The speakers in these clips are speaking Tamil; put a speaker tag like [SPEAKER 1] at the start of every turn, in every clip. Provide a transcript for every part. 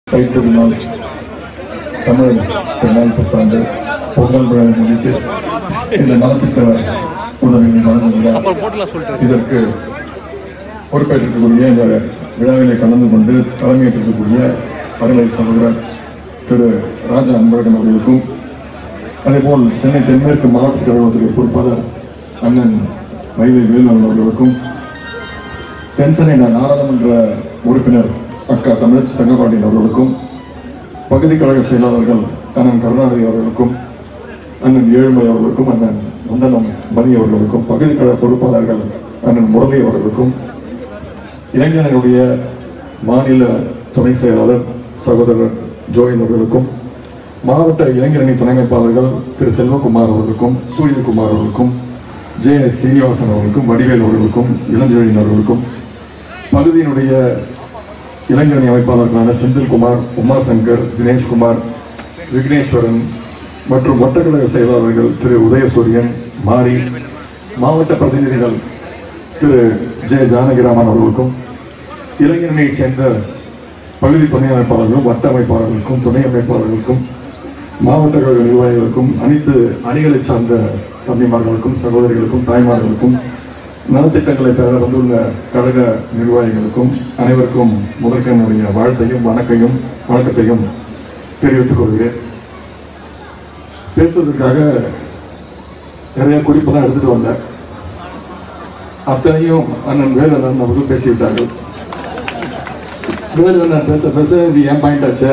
[SPEAKER 1] தைத்திருநாள் தமிழ் திருநாள் புத்தாண்டு பொங்கல் விழாவை முன்னிட்டு இந்த நலத்திட்ட உதவியை வழங்குகிறார்
[SPEAKER 2] அப்புறம் போட்டுலாம் சொல்லிட்டு
[SPEAKER 1] இதற்கு பொறுப்பேற்றிருக்கக்கூடிய இந்த விழாவிலே கலந்து கொண்டு தலைமையேற்றிருக்கக்கூடிய அருளை சகோதரர் திரு ராஜா அன்பழகன் அவர்களுக்கும் அதேபோல் சென்னை தென்மேற்கு மாவட்ட கழகத்துடைய பொறுப்பாளர் அண்ணன் வைவை வேலுமன் அவர்களுக்கும் தென்சென்னை நாடாளுமன்ற உறுப்பினர் அக்கா தமிழச்சி தங்கபாண்டியன் அவர்களுக்கும் பகுதி கழக செயலாளர்கள் அண்ணன் கருணாநிதி அவர்களுக்கும் அண்ணன் ஏழுமலை அவர்களுக்கும் அண்ணன் வந்தனம் மணி அவர்களுக்கும் பகுதி கழக பொறுப்பாளர்கள் அண்ணன் முரளி அவர்களுக்கும் இளைஞர்களுடைய மாநில துணை செயலாளர் சகோதரர் ஜோயின் அவர்களுக்கும் மாவட்ட இளைஞரணி துணை அமைப்பாளர்கள் திரு செல்வகுமார் அவர்களுக்கும் சூரியகுமார் அவர்களுக்கும் ஜே எஸ் சீனிவாசன் அவர்களுக்கும் வடிவேல் அவர்களுக்கும் இளஞ்செழியன் அவர்களுக்கும் பகுதியினுடைய இளைஞரணி அமைப்பாளர்களான செந்தில்குமார் உமாசங்கர் தினேஷ்குமார் விக்னேஸ்வரன் மற்றும் வட்டக்கழக செயலாளர்கள் திரு உதயசூரியன் மாரி மாவட்ட பிரதிநிதிகள் திரு ஜெய ஜானகிராமன் அவர்களுக்கும் இளைஞரணியைச் சேர்ந்த பகுதி துணை அமைப்பாளர்களும் வட்ட அமைப்பாளர்களுக்கும் துணை அமைப்பாளர்களுக்கும் மாவட்ட கழக நிர்வாகிகளுக்கும் அனைத்து அணிகளைச் சார்ந்த தம்பிமார்களுக்கும் சகோதரிகளுக்கும் தாய்மார்களுக்கும் நலத்திட்டங்களை பெற வந்துள்ள கழக நிர்வாகிகளுக்கும் அனைவருக்கும் முதற்க என்னுடைய வாழ்த்தையும் வணக்கையும் வணக்கத்தையும் தெரிவித்துக் கொள்கிறேன் பேசுவதற்காக நிறைய குறிப்பெல்லாம் எடுத்துட்டு வந்தேன் அத்தனையும் அண்ணன் வேலண்ணன் அவர்கள் பேசிவிட்டார்கள் வேலண்ணன் பேச பேச இது ஏன் பாயிண்ட் ஆச்சு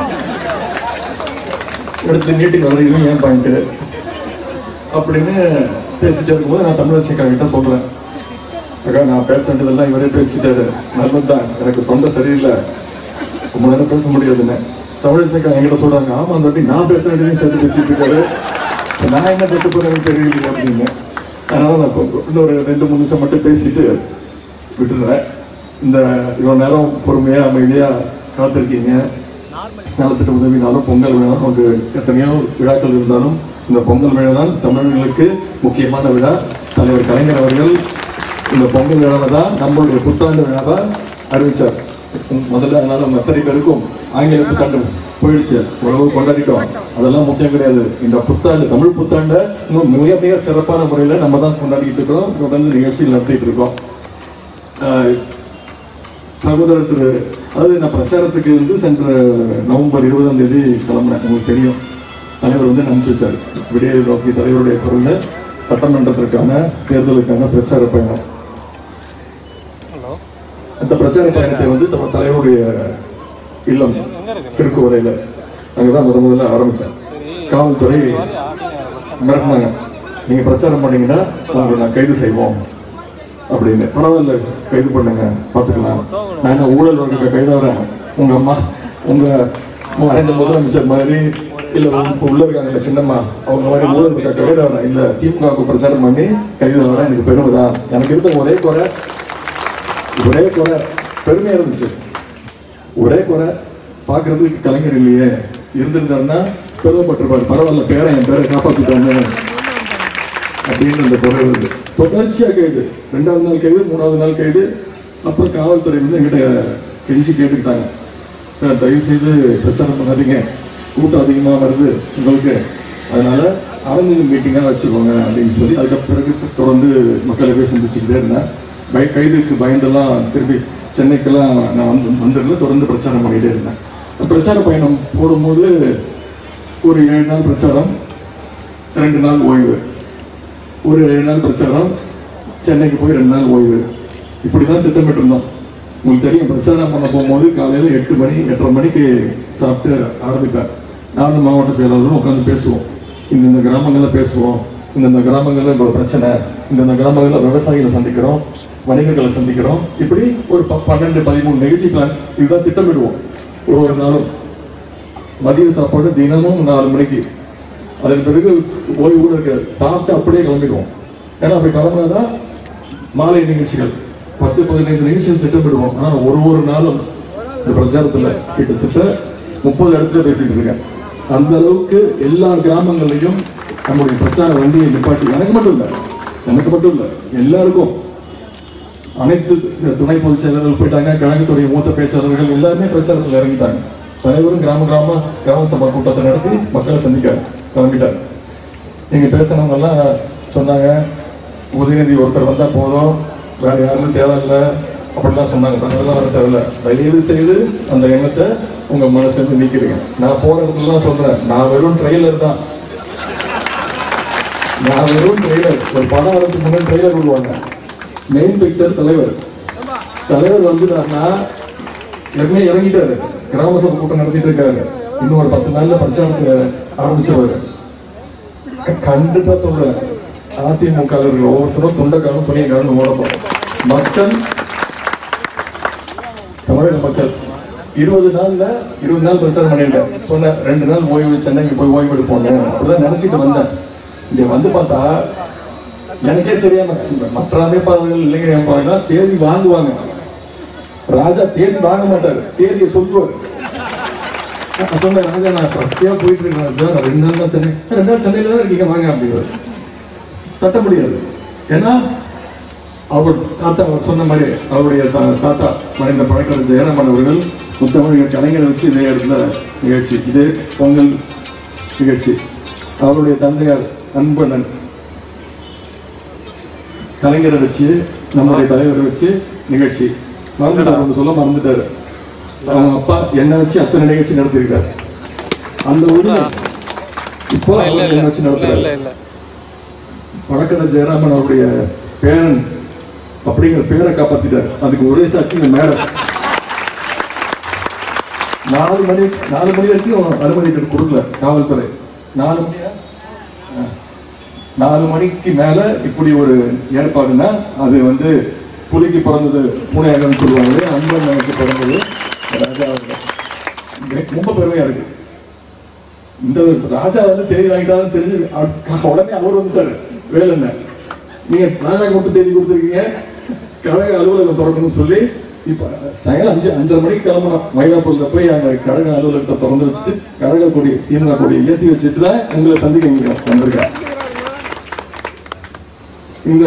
[SPEAKER 1] எடுத்து நீட்டுக்கு வர இது ஏன் பாயிண்ட் அப்படின்னு பேசிட்டு இருக்கும்போது நான் தமிழரசிக்கா கிட்ட சொல்றேன் அக்கா நான் பேச வேண்டியதெல்லாம் இவரே பேசிட்டாரு நல்லதுதான் எனக்கு தொண்டை சரியில்லை ரொம்ப நேரம் பேச முடியாதுன்னு தமிழரசிக்கா என்கிட்ட சொல்றாங்க ஆமா அந்த வாட்டி நான் பேச வேண்டியதையும் சேர்த்து பேசிட்டு இருக்காரு இப்ப நான் என்ன பேச போறேன்னு தெரியல அப்படின்னு அதனால நான் கொ- இன்னொரு ரெண்டு மூணு நிமிஷம் மட்டும் பேசிட்டு விட்டுறேன் இந்த இவ்வளவு நேரம் பொறுமையா அமைதியா காத்திருக்கீங்க நலத்திட்ட உதவினாலும் பொங்கல் விழா நமக்கு எத்தனையோ விழாக்கள் இருந்தாலும் இந்த பொங்கல் விழா தான் தமிழர்களுக்கு முக்கியமான விழா தலைவர் கலைஞர் அவர்கள் இந்த பொங்கல் விழாவை தான் நம்மளுடைய புத்தாண்டு விழாவை அறிவிச்சார் உம் முதல்ல அதனால நம்ம அத்தனை பேருக்கும் ஆங்கில புத்தாண்டு போயிடுச்சு உழவு கொண்டாடிட்டோம் அதெல்லாம் முக்கியம் கிடையாது இந்த புத்தாண்டு தமிழ் புத்தாண்டை இன்னும் மிக மிக சிறப்பான முறையில் நம்ம தான் கொண்டாடிட்டு இருக்கிறோம் தொடர்ந்து நிகழ்ச்சிகள் நடத்திட்டு இருக்கோம் ஆஹ் சகோதரர் திரு அதாவது நான் பிரச்சாரத்துக்கு வந்து சென்ற நவம்பர் இருபதாம் தேதி கிளம்புனேன் உங்களுக்கு தெரியும் தலைவர் வந்து அனுப்பிச்சு வச்சார் விடிய நோக்கி தலைவருடைய குரல்ல சட்டமன்றத்திற்கான தேர்தலுக்கான பிரச்சார பயணம் அந்த பிரச்சார பயணத்தை வந்து நம்ம தலைவருடைய இல்லம் திருக்குவரையில அங்கதான் முத முதல்ல ஆரம்பிச்சேன் காவல்துறை மிரட்டினாங்க நீங்க பிரச்சாரம் பண்ணீங்கன்னா உங்களை நான் கைது செய்வோம் அப்படின்னு பரவாயில்ல கைது பண்ணுங்க பார்த்துக்கலாம் நான் என்ன ஊழல் வழக்கு கைதாகிறேன் உங்க அம்மா உங்க மறைந்த முதலமைச்சர் மாதிரி இல்ல உங்க உள்ள இருக்காங்கல்ல சின்னம்மா அவங்க மாதிரி ஊழல் இருக்கா கைதாகிறேன் இல்ல திமுகவுக்கு பிரச்சாரம் பண்ணி கைதாகிறேன் எனக்கு பெருமை தான் எனக்கு இருந்த ஒரே குறை ஒரே குறை பெருமையா இருந்துச்சு ஒரே குறை பார்க்கறதுக்கு கலைஞர் இல்லையே இருந்திருந்தாருன்னா பெருமைப்பட்டிருப்பாரு பரவாயில்ல பேரை என் பேரை காப்பாத்திட்டாங்க அப்படின்னு அந்த குறை வருது தொடர்ச்சியா கைது ரெண்டாவது நாள் கைது மூணாவது நாள் கைது அப்புறம் காவல்துறை வந்து எங்கிட்ட கெஞ்சி கேட்டுக்கிட்டாங்க சார் தயவு செய்து பிரச்சாரம் பண்ணாதீங்க கூட்டம் அதிகமாக வருது உங்களுக்கு அதனால அரங்கு மீட்டிங்காக வச்சுக்கோங்க அப்படின்னு சொல்லி அதுக்கு பிறகு தொடர்ந்து மக்களை போய் சந்திச்சுக்கிட்டே இருந்தேன் பய கைதுக்கு பயந்தெல்லாம் திருப்பி சென்னைக்கெல்லாம் நான் வந்து வந்துடல தொடர்ந்து பிரச்சாரம் பண்ணிகிட்டே இருந்தேன் பிரச்சார பயணம் போடும்போது ஒரு ஏழு நாள் பிரச்சாரம் ரெண்டு நாள் ஓய்வு ஒரு ஏழு நாள் பிரச்சாரம் சென்னைக்கு போய் ரெண்டு நாள் ஓய்வு இப்படி தான் திட்டமிட்டிருந்தோம் உங்களுக்கு தெரியும் பிரச்சாரம் பண்ண போகும்போது காலையில் எட்டு மணி எட்டரை மணிக்கு சாப்பிட்டு ஆரம்பிப்பேன் நானும் மாவட்ட செயலாளரும் உட்காந்து பேசுவோம் இந்தந்த கிராமங்களில் பேசுவோம் இந்தந்த கிராமங்களில் இவ்வளோ பிரச்சனை இந்தந்த கிராமங்களில் விவசாயிகளை சந்திக்கிறோம் வணிகர்களை சந்திக்கிறோம் இப்படி ஒரு ப- பன்னெண்டு பதிமூணு நிகழ்ச்சி பிளான் இதுதான் திட்டமிடுவோம் ஒரு ஒரு நாளும் மதிய சாப்பாடு தினமும் நாலு மணிக்கு அதன் பிறகு ஓய்வு இருக்க சாப்பிட்டு அப்படியே கிளம்பிடுவோம் ஏன்னா அப்படி கிளம்புனாதான் மாலை நிகழ்ச்சிகள் பத்து பதினைந்து நிகழ்ச்சிகள் திட்டமிடுவோம் ஆனால் ஒரு ஒரு நாளும் இந்த பிரச்சாரத்துல கிட்டத்தட்ட முப்பது இடத்துல பேசிட்டு இருக்கேன் அந்த அளவுக்கு எல்லா கிராமங்கள்லையும் நம்முடைய பிரச்சார வண்டியை நிப்பாட்டி எனக்கு மட்டும் இல்லை எனக்கு மட்டும் இல்லை எல்லாருக்கும் அனைத்து துணை பொதுச் செயலர்கள் போயிட்டாங்க கழகத்துடைய மூத்த பேச்சாளர்கள் எல்லாருமே பிரச்சாரத்தில் இறங்கிட்டாங்க தலைவரும் கிராம கிராம கிராம சபா கூட்டத்தை நடத்தி மக்களை சந்திக்க கிளம்பிட்டார் நீங்க பேசினவங்க எல்லாம் சொன்னாங்க உதயநிதி ஒருத்தர் வந்தா போதும் வேற யாரும் தேவையில்லை அப்படிலாம் சொன்னாங்க தங்கெல்லாம் வர தேவையில்ல தயவு செய்து அந்த எண்ணத்தை உங்க மனசுல இருந்து நீக்கிடுங்க நான் போற இடத்துலலாம் சொல்றேன் நான் வெறும் ட்ரெய்லர் தான் நான் வெறும் ட்ரெய்லர் ஒரு படம் வரதுக்கு முன்னாடி ட்ரெய்லர் விடுவாங்க மெயின் பிக்சர் தலைவர் தலைவர் வந்துட்டாருன்னா ஏற்கனவே இறங்கிட்டாரு கிராம சபை கூட்டம் நடத்திட்டு இருக்காரு இன்னும் ஒரு பத்து நாள்ல பிரச்சாரத்தை ஆரம்பிச்சவர் க- கண்டிப்பா சொல்றேன் அதிமுக இருக்கிற ஒவ்வொருத்தரும் துண்டக்காலும் துணியக்காலும் ஓடப்போம் மக்கள் தமிழக மக்கள் இருபது நாள்ல இருபது நாள் பிரச்சாரம் பண்ணிட்டேன் சொன்னேன் ரெண்டு நாள் ஓய்வு சென்னைக்கு போய் ஓய்வு எடுப்போம் அப்படிதான் நினைச்சிட்டு வந்தேன் இங்க வந்து பார்த்தா எனக்கே தெரியாம இந்த மற்ற அமைப்பாளர்கள் இளைஞர் அமைப்பாளர்கள் தேதி வாங்குவாங்க ராஜா தேதி வாங்க மாட்டாரு தேதியை சொல்லுவாரு நான் சொன்னேன் ராஜா நான் ஃபர்ஸ்டே போயிட்டு இருக்கேன் ராஜா நான் ரெண்டு நாள் தான் சென்னை ரெண்டு நாள் சென்னையில தான் இருக்கீங்க வாங்க அப்படிங்கிறாரு தட்ட முடியாது ஏன்னா அவர் தாத்தா அவர் சொன்ன மாதிரி அவருடைய தா- தாத்தா மறைந்த பழக்கர் ஜெயராமன் அவர்கள் முத்தமிழ் கலைஞரை வச்சு இதே இடத்துல நிகழ்ச்சி இதே பொங்கல் நிகழ்ச்சி அவருடைய தந்தையார் அன்பண்ணன் கலைஞரை வச்சு நம்முடைய தலைவரை வச்சு நிகழ்ச்சி மறந்துட்டார் ஒன்று சொல்ல மறந்துட்டாரு அவங்க அப்பா என்ன வச்சு அத்தனை நிகழ்ச்சி நடத்திருக்காரு அந்த உரிமை இப்போ அவர் என்னை வச்சு நடத்துறாரு வடக்கட ஜெயராமன் அவருடைய பேரன் அப்படிங்கிற பேரை காப்பாத்திட்டார் அதுக்கு ஒரே சாட்சி இந்த மேடம் நாலு மணி நாலு மணி வரைக்கும் அனுமதி கொடுக்கல காவல்துறை நாலு மணியா ஆ. நாலு மணிக்கு மேல இப்படி ஒரு ஏற்பாடுனா அது வந்து புலிக்கு பிறந்தது பூனையாகன்னு சொல்லுவாங்க அன்பன் எனக்கு பிறந்தது ராஜா அவர்கள். எனக்கு ரொம்ப பெருமையா இருக்கு இந்த ராஜா வந்து தேதி வாங்கிட்டாலும் தெரிஞ்சு அடுத்த- உடனே அவர் வந்துட்டாரு வேலை நீங்க ராஜா மட்டும் தேதி கொடுத்துருக்கீங்க கழக அலுவலகம் திறக்கணும்னு சொல்லி இப்ப சாயங்காலம் அஞ்சு அஞ்சரை மணிக்கு கிளம்பணும் மயிலாப்பூர்ல போய் அங்க கழக அலுவலகத்தை திறந்து வச்சுட்டு கழக கொடி திமுக கொடி ஏற்றி வச்சுட்டு தான் உங்களை சந்திக்க இங்க வந்திருக்கேன் இந்த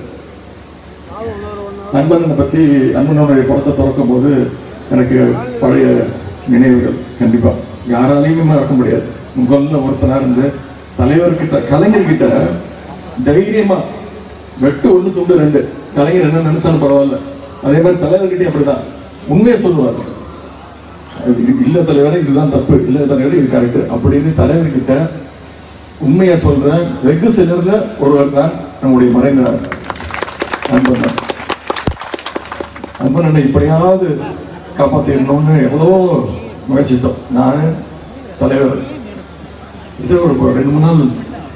[SPEAKER 1] அன்பனை பத்தி அன்பனுடைய படத்தை திறக்கும் போது எனக்கு பழைய நினைவுகள் கண்டிப்பா யாராலையுமே மறக்க முடியாது உங்கள ஒருத்தனா இருந்து தலைவர்கிட்ட கலைஞர்கிட்ட தைரியமா வெட்டு ஒண்ணு துண்டு ரெண்டு கலைஞர் என்ன நினைச்சாலும் பரவாயில்ல அதே மாதிரி தலைவர்கிட்டயும் அப்படிதான் உண்மையை சொல்லுவாங்க அது இது இல்ல தலைவரே இதுதான் தப்பு இல்ல தலைவரே இது கரெக்ட் அப்படின்னு தலைவர்கிட்ட உண்மையை சொல்ற வெகு சிலர்ல ஒருவர் தான் நம்முடைய மறைந்த அன்பன் தான். அன்பன் அண்ணன் இப்படியாவது காப்பாத்திடணும்னு எவ்வளவோ முயற்சித்தோம் நான் தலைவர் இது ஒரு ரெண்டு மூணு நாள்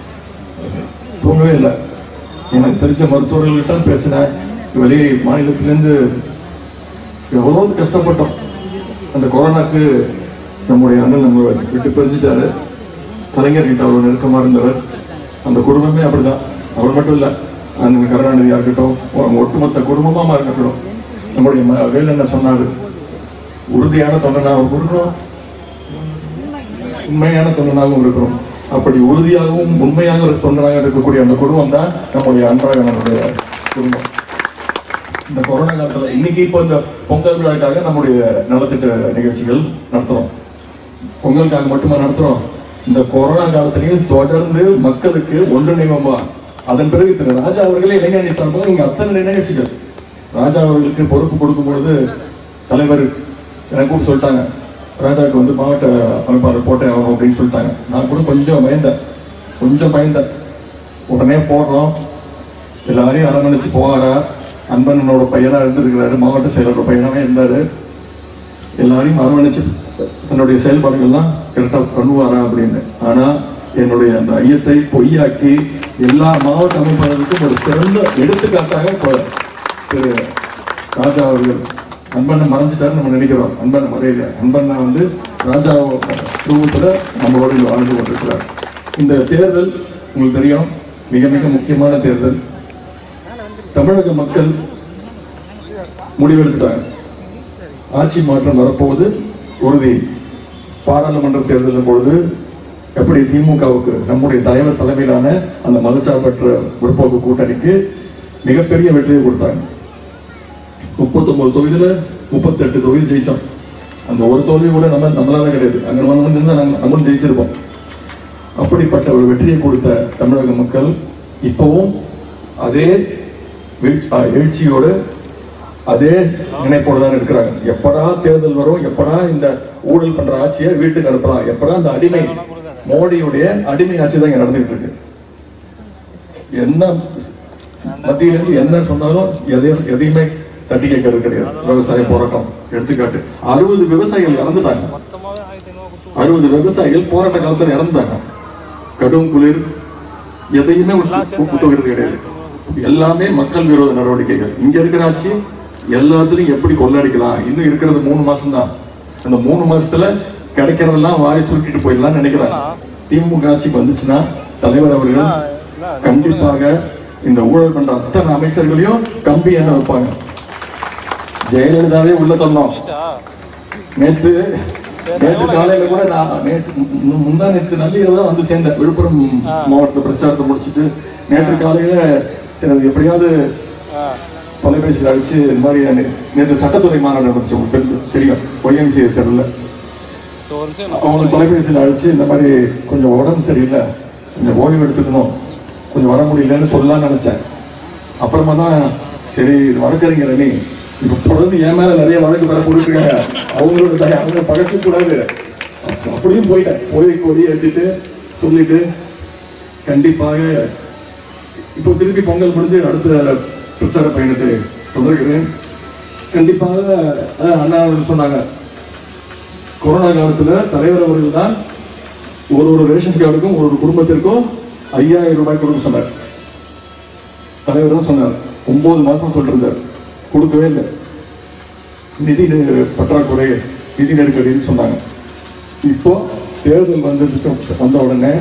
[SPEAKER 1] தூங்கவே இல்லை எனக்கு தெரிஞ்ச மருத்துவர்கள்ட்ட பேசினேன் வெளி மாநிலத்திலேருந்து எவ்வளோ கஷ்டப்பட்டோம் அந்த கொரோனாக்கு நம்முடைய அண்ணன் நம்ம விட்டு பிரிஞ்சுட்டாரு கலைஞர்கிட்ட அவ்வளோ நெருக்கமாக இருந்தவர் அந்த குடும்பமே அப்படிதான் அவர் மட்டும் இல்லை அண்ணன் கருணாநிதியாக இருக்கட்டும் அவங்க ஒட்டுமொத்த குடும்பமாக இருக்கட்டும் நம்முடைய ம வேலண்ண சொன்னாரு உறுதியான தொண்டனாகவும் இருக்கணும் உண்மையான தொண்டனாகவும் இருக்கணும் அப்படி உறுதியாகவும் உண்மையாக ஒரு தொண்டனாக இருக்கக்கூடிய அந்த குடும்பம் தான் நம்முடைய அன்றாகனுடைய குடும்பம் இந்த கொரோனா காலத்துல இன்னைக்கு இப்போ இந்த பொங்கல் விழாக்காக நம்முடைய நலத்திட்ட நிகழ்ச்சிகள் நடத்துறோம் பொங்கலுக்காக மட்டுமா நடத்துறோம் இந்த கொரோனா காலத்திலையும் தொடர்ந்து மக்களுக்கு ஒன்றிணைவமா அதன் பிறகு திரு ராஜா அவர்களே இளைஞரணி சார்பாக இங்க அத்தனை நிகழ்ச்சிகள் ராஜா அவர்களுக்கு பொறுப்பு கொடுக்கும் பொழுது தலைவர் எனக்கும் சொல்லிட்டாங்க ராஜாவுக்கு வந்து மாவட்ட அமைப்பாளர் போட்டேன் ஆகணும் அப்படின்னு சொல்லிட்டாங்க நான் கூட கொஞ்சம் பயந்தேன் கொஞ்சம் பயந்தேன் உடனே போடுறோம் எல்லாரையும் அரவணைச்சு போவாரா அன்பனோட பையனா இருந்திருக்கிறாரு மாவட்ட செயலரோட பையனாவே இருந்தாரு எல்லாரையும் அரவணைச்சு தன்னுடைய செயல்பாடுகள்லாம் கரெக்டாக பண்ணுவாரா அப்படின்னு ஆனா என்னுடைய அந்த ஐயத்தை பொய்யாக்கி எல்லா மாவட்ட அமைப்பாளருக்கும் ஒரு சிறந்த எடுத்துக்காட்டாக இப்போ திரு ராஜா அவர்கள் அன்பண்ணை மறைஞ்சிட்டாரு நம்ம நினைக்கிறோம் அன்பண்ணை மறையல அன்பண்ணா வந்து ராஜா குடும்பத்துல நம்மளோட இங்க வாழ்ந்து கொண்டிருக்கிறார் இந்த தேர்தல் உங்களுக்கு தெரியும் மிக மிக முக்கியமான தேர்தல் தமிழக மக்கள் முடிவெடுத்துட்டாங்க ஆட்சி மாற்றம் வரப்போவது உறுதி பாராளுமன்ற தேர்தலின் பொழுது எப்படி திமுகவுக்கு நம்முடைய தலைவர் தலைமையிலான அந்த மதச்சார்பற்ற முற்போக்கு கூட்டணிக்கு மிகப்பெரிய வெற்றியை கொடுத்தாங்க முப்பத்தொன்பது தொகுதியில முப்பத்தெட்டு தொகுதி ஜெயிச்சோம் அந்த ஒரு தோல்வி கூட நம்ம நம்மளால கிடையாது அங்க நம்ம வந்து நம்ம நம்மளும் ஜெயிச்சிருப்போம் அப்படிப்பட்ட ஒரு வெற்றியை கொடுத்த தமிழக மக்கள் இப்பவும் அதே வீழ்- ஆ, எழுச்சியோடு அதே நினைப்போடு தான் இருக்கிறாங்க எப்படா தேர்தல் வரும் எப்படா இந்த ஊழல் பண்ற ஆட்சியை வீட்டுக்கு அனுப்பலாம் எப்படா இந்த அடிமை மோடியுடைய அடிமை ஆட்சி தான் இங்க நடந்துகிட்டு இருக்கு என்ன மத்தியில இருந்து என்ன சொன்னாலும் எதையும் எதையுமே தட்டி கேட்கறது கிடையாது விவசாய போராட்டம் எடுத்துக்காட்டு அறுபது விவசாயிகள் இறந்துட்டாங்க அறுபது விவசாயிகள் போராட்ட காலத்துல இறந்துட்டாங்க கடும் குளிர் எதையுமே ஒத்துக்கிறது கிடையாது எல்லாமே மக்கள் விரோத நடவடிக்கைகள் இங்க இருக்கிற ஆட்சி எல்லாத்துலயும் எப்படி கொள்ளடிக்கலாம் இன்னும் இருக்கிறது மூணு மாசம் தான் அந்த மூணு மாசத்துல கிடைக்கிறதெல்லாம் வாரி சுருட்டிட்டு போயிடலாம் நினைக்கிறாங்க திமுக ஆட்சிக்கு வந்துச்சுன்னா தலைவர் அவர்கள் கண்டிப்பாக இந்த ஊழல் பண்ற அத்தனை அமைச்சர்களையும் கம்பி எண்ண வைப்பாங்க ஜெயலலிதாவே உள்ள தந்தோம் நேத்து நேற்று காலையில கூட நான் நேற்று மு- முந்தா நேற்று நள்ளிரவு தான் வந்து சேர்ந்தேன் விழுப்புரம் மாவட்ட பிரச்சாரத்தை முடிச்சிட்டு நேற்று காலையில சரி அது எப்படியாவது தொலைபேசியில் அடிச்சு இந்த மாதிரி நே- நேற்று சட்டத்துறை மாநாடு நடந்துச்சு உங்களுக்கு தெரியும் தெரியும் ஒய்எம்சி தெருல அவங்களுக்கு தொலைபேசியில் அழைச்சு இந்த மாதிரி கொஞ்சம் உடம்பு சரியில்லை கொஞ்சம் ஓய்வு எடுத்துக்கணும் கொஞ்சம் வர முடியலன்னு சொல்லலாம்னு நினைச்சேன் அப்புறமா தான் சரி இது வழக்கறிஞர் நீ இப்ப தொடர்ந்து என் மேல நிறைய வழக்கு வர கொடுக்குறாங்க அவங்களோட தய அவங்க பழக்க கூடாது அப்ப- அப்படியும் போயிட்டேன் போய் கொடி ஏற்றிட்டு சொல்லிட்டு கண்டிப்பாக இப்போ திருப்பி பொங்கல் முடிஞ்சு அடுத்த பிரச்சார பயணத்தை தொடர்கிறேன் கண்டிப்பாக அஹ், அண்ணா அவர்கள் சொன்னாங்க கொரோனா காலத்துல தலைவர் அவர்கள் தான் ஒரு ஒரு ரேஷன் கார்டுக்கும் ஒரு ஒரு குடும்பத்திற்கும் ஐயாயிரம் ரூபாய் கொடுக்க சொன்னார் தலைவர் தான் சொன்னார் ஒன்பது மாசம் சொல்லிருந்தார் கொடுக்கவே இல்லை நிதி நெ- பற்றாக்குறை நிதி நெருக்கடின்னு சொன்னாங்க இப்போ தேர்தல் வந்ததுக்கு வந்த உடனே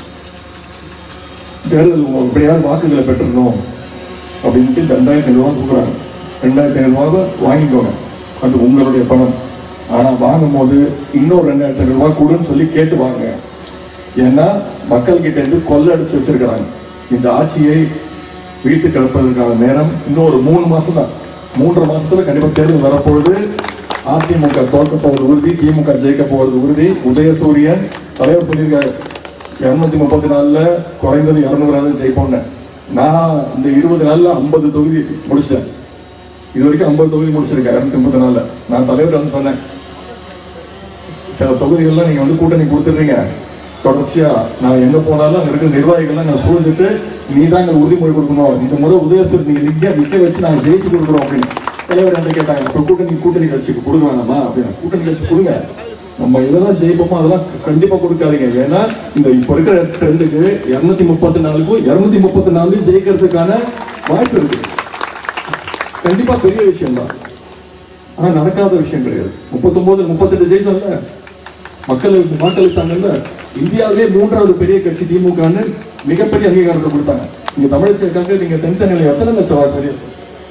[SPEAKER 1] தேர்தல் எப்படியாவது வாக்குகளை பெற்றுடணும் அப்படின்ட்டு ரெண்டாயிரத்தி ஐநூறுவா கொடுக்குறாங்க ரெண்டாயிரத்தி ஐநூறுவா வாங்கிக்கோங்க அது உங்களுடைய பணம் ஆனா வாங்கும் போது இன்னொரு ரெண்டாயிரத்தி ஐநூறுவா கொடுன்னு சொல்லி கேட்டு வாங்க ஏன்னா மக்கள் கிட்ட இருந்து கொள்ளடிச்சு வச்சிருக்கிறாங்க இந்த ஆட்சியை வீட்டுக்கு அனுப்புவதற்கான நேரம் இன்னும் ஒரு மூணு மாசம் தான் மூன்றரை மாசத்துல கண்டிப்பா தேர்தல் வரப்போகுது அதிமுக தோற்க போவது உறுதி திமுக ஜெயிக்க போவது உறுதி உதயசூரியன் தலைவர் சொல்லியிருக்காரு இருநூத்தி முப்பத்தி நாலுல குறைந்தது இருநூறாவது ஜெயிப்போம்னு நான் இந்த இருபது நாள்ல ஐம்பது தொகுதி முடிச்சிட்டேன் இது வரைக்கும் ஐம்பது தொகுதி முடிச்சிருக்கேன் இருநூத்தி முப்பத்தி நாலுல நான் தலைவர் வந்து சொன்னேன் சில தொகுதிகள்லாம் நீங்க வந்து கூட்டணி கொடுத்துடுறீங்க தொடர்ச்சியா நான் எங்க போனாலும் அங்க இருக்கிற நிர்வாகிகள்லாம் நான் சூழ்ந்துட்டு நீ தான் எங்களுக்கு உறுதிமொழி கொடுக்கணும் இந்த முறை உதயசூர் நீங்க நிக்க நிக்க வச்சு நாங்க ஜெயிச்சு கொடுக்குறோம் அப்படின்னு தலைவர் என்ன கேட்டாங்க இப்போ கூட்டணி கூட்டணி கட்சிக்கு கொடுக்க வேணாமா அப்படின்னு கூட்டணி கட்சி கொடுங்க நம்ம எதெல்லாம் ஜெயிப்போமோ அதெல்லாம் கண்டிப்பா கொடுக்காதீங்க ஏன்னா இந்த இப்ப இருக்கிற ட்ரெண்டுக்கு இருநூத்தி முப்பத்தி நாலுக்கும் இருநூத்தி முப்பத்தி நாலு ஜெயிக்கிறதுக்கான வாய்ப்பு இருக்கு கண்டிப்பா பெரிய விஷயம் தான் ஆனா நடக்காத விஷயம் கிடையாது முப்பத்தொன்பது முப்பத்தெட்டு ஜெயிச்சோம்ல மக்களுக்கு வாக்களித்தாங்கல்ல இந்தியாவிலே மூன்றாவது பெரிய கட்சி திமுகன்னு மிகப்பெரிய அங்கீகாரத்தை கொடுத்தாங்க நீங்க தமிழிசைக்காக நீங்க தென்சென்னையில எத்தனை லட்சம் வாக்கு வித்தியாசம்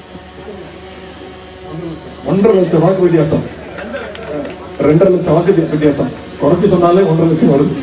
[SPEAKER 1] ஒன்றரை லட்சம் வாக்கு வித்தியாசம் ரெண்டரை லட்சம் வாக்கு வித்தியாசம் குறைச்சு சொன்னாலே ஒன்றரை லட்சம் வருது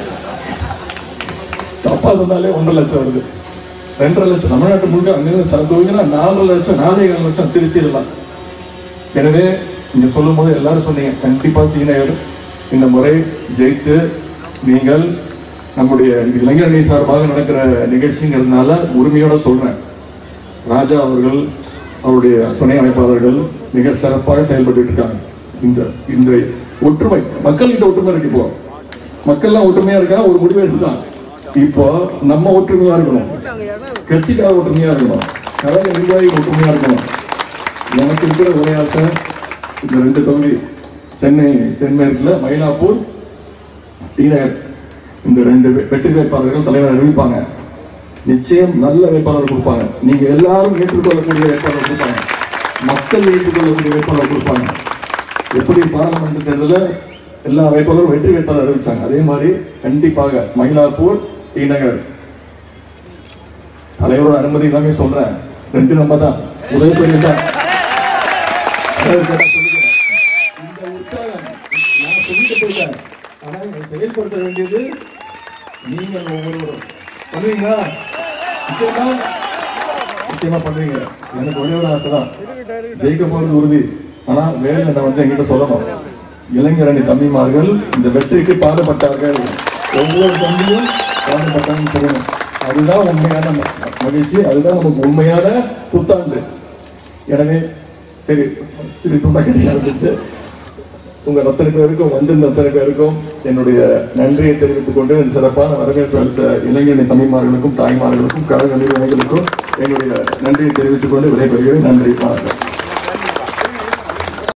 [SPEAKER 1] தப்பா சொன்னாலே ஒன்றரை லட்சம் வருது ரெண்டரை லட்சம் தமிழ்நாட்டு முழுக்க அங்க சில தொகுதினா நாலரை லட்சம் நாலே கால் லட்சம் திருச்சியிலாம் எனவே நீங்க சொல்லும் போது எல்லாரும் சொன்னீங்க கண்டிப்பா தீநகர் இந்த முறை ஜெயித்து நீங்கள் நம்முடைய இது இளைஞர் அணி சார்பாக நடக்கிற நிகழ்ச்சிங்கிறதுனால உரிமையோட சொல்றேன் ராஜா அவர்கள் அவருடைய துணை அமைப்பாளர்கள் மிக சிறப்பாக செயல்பட்டு இருக்காங்க இந்த இந்த ஒற்றுமை மக்கள்கிட்ட ஒற்றுமை இருக்கு இப்போ மக்கள்லாம் ஒற்றுமையா இருக்கா ஒரு முடிவு எடுத்துதான் இப்போ நம்ம ஒற்றுமையா இருக்கணும் கட்சிக்காக ஒற்றுமையா இருக்கணும் கழக நிர்வாகிகள் ஒற்றுமையா இருக்கணும் எனக்கு இருக்கிற ஒரே ஆசை இந்த ரெண்டு தொகுதி சென்னை தென்மேற்குல மயிலாப்பூர் டீநகர் இந்த ரெண்டு வெ- வெற்றி வேட்பாளர்கள் தலைவர் அறிவிப்பாங்க நிச்சயம் நல்ல வேட்பாளர் கொடுப்பாங்க நீங்க எல்லாரும் ஏற்றுக்கொள்ளக்கூடிய வேட்பாளர் கொடுப்பாங்க மக்கள் ஏற்றுக்கொள்ளக்கூடிய வேட்பாளர் கொடுப்பாங்க எப்படி பாராளுமன்ற தேர்தலில் எல்லா வேட்பாளரும் வெற்றி வேட்பாளர் அறிவிச்சாங்க அதே மாதிரி கண்டிப்பாக மயிலாப்பூர் டீநகர் தலைவரோட அனுமதி எல்லாமே சொல்றேன் ரெண்டு நம்ம தான் உதவி சொல்லிட்டான் தலைவர் கேட்டா சொல்லிக்கிறேன். இந்த உற்சாகம் நான் சொல்லிட்டு போயிட்டேன் ஆனா இதை செயல்படுத்த வேண்டியது நீங்கள் ஒவ்வொருவரும் பண்ணுவீங்களா நிச்சயமா நிச்சயமா பண்ணுவீங்க எனக்கு ஒரே ஒரு ஆசை தான் ஜெயிக்க போறது உறுதி ஆனா வேலை என்ன வந்து என்கிட்ட சொல்லணும் இளைஞரணி தம்பிமார்கள் இந்த வெற்றிக்கு பாடுபட்டார்கள் ஒவ்வொரு தம்பியும் பாடுபட்டாங்கன்னு சொல்லணும் அதுதான் உண்மையான ம- மகிழ்ச்சி அதுதான் நமக்கு உண்மையான புத்தாண்டு எனவே சரி திரு துண்டா கட்டி ஆரம்பிச்சு உங்க அத்தனை பேருக்கும் வந்திருந்த அத்தனை பேருக்கும் என்னுடைய நன்றியை தெரிவித்துக் கொண்டு இந்த சிறப்பான வரவேற்பு அளித்த இளைஞரணி தம்பிமார்களுக்கும் தாய்மார்களுக்கும் கழக நிறுவனங்களுக்கும் என்னுடைய நன்றியை தெரிவித்துக் கொண்டு விடைபெறுகிறேன் நன்றி வணக்கம்